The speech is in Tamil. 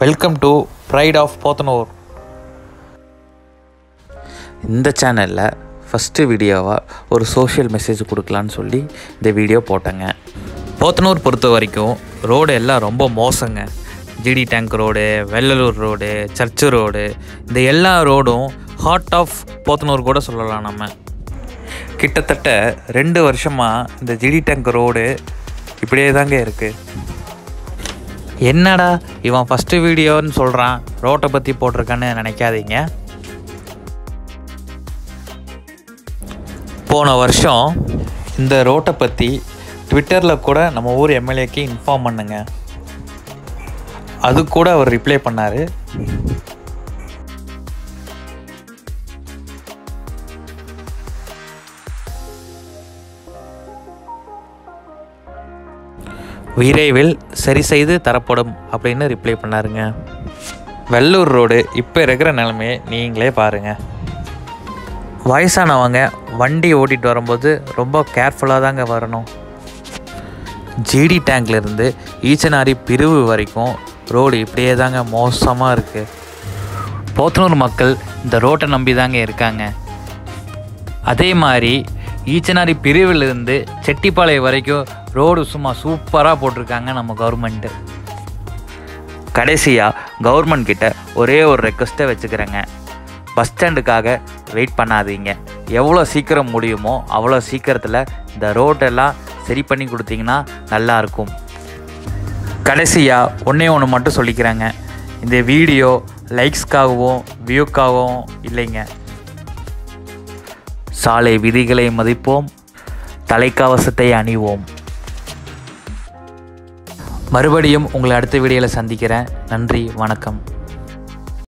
welcome to pride of Podanur இந்த சேனலில் ஃபஸ்ட்டு வீடியோவாக ஒரு சோஷியல் மெசேஜ் கொடுக்கலான்னு சொல்லி இந்த வீடியோ போட்டேங்க போத்தனூர் பொறுத்த வரைக்கும் ரோடு எல்லாம் ரொம்ப மோசங்க GD tank road Vellalur road church road இந்த எல்லா ரோடும் ஹார்ட் ஆஃப் போத்தனூர் கூட சொல்லலாம் நம்ம கிட்டத்தட்ட ரெண்டு வருஷமாக இந்த ஜிடி டேங்க் ரோடு இப்படியே தாங்க இருக்குது என்னடா இவன் ஃபஸ்ட்டு வீடியோன்னு சொல்கிறான் ரோட்டை பற்றி போட்டிருக்கான்னு நினைக்காதீங்க போன வருஷம் இந்த ரோட்டை பற்றி ட்விட்டரில் கூட நம்ம ஊர் எம்எல்ஏக்கு இன்ஃபார்ம் பண்ணுங்க அது கூட அவர் ரிப்ளை பண்ணார் விரைவில் சரி செய்து தரப்படும் அப்படின்னு ரிப்ளை பண்ணாருங்க வெள்ளூர் ரோடு இப்போ இருக்கிற நிலைமையை நீங்களே பாருங்கள் வயசானவங்க வண்டி ஓட்டிகிட்டு வரும்போது ரொம்ப கேர்ஃபுல்லாக தாங்க வரணும் ஜிடி டேங்க்லேருந்து ஈச்சனாரி பிரிவு வரைக்கும் ரோடு இப்படியே தாங்க மோசமாக இருக்குது போத்தனூர் மக்கள் இந்த ரோட்டை நம்பி தாங்க இருக்காங்க அதே மாதிரி ஈச்சனாரி பிரிவிலிருந்து செட்டிப்பாளையம் வரைக்கும் ரோடு சும்மா சூப்பராக போட்டிருக்காங்க நம்ம கவர்மெண்ட்டு கடைசியாக கவர்மெண்ட் கிட்ட ஒரே ஒரு ரெக்வஸ்ட்டை வச்சுக்கிறேங்க பஸ் ஸ்டாண்டுக்காக வெயிட் பண்ணாதீங்க எவ்வளோ சீக்கிரம் முடியுமோ அவ்வளோ சீக்கிரத்தில் இந்த ரோட்டெல்லாம் சரி பண்ணி கொடுத்தீங்கன்னா நல்லாயிருக்கும் கடைசியாக ஒன்றே ஒன்று மட்டும் சொல்லிக்கிறேங்க இந்த வீடியோ லைக்ஸ்க்காகவும் வியூக்காகவும் இல்லைங்க சாலை விதிகளை மதிப்போம் தலைக்கவசத்தை அணிவோம் மறுபடியும் உங்களை அடுத்த வீடியோவில் சந்திக்கிறேன் நன்றி வணக்கம்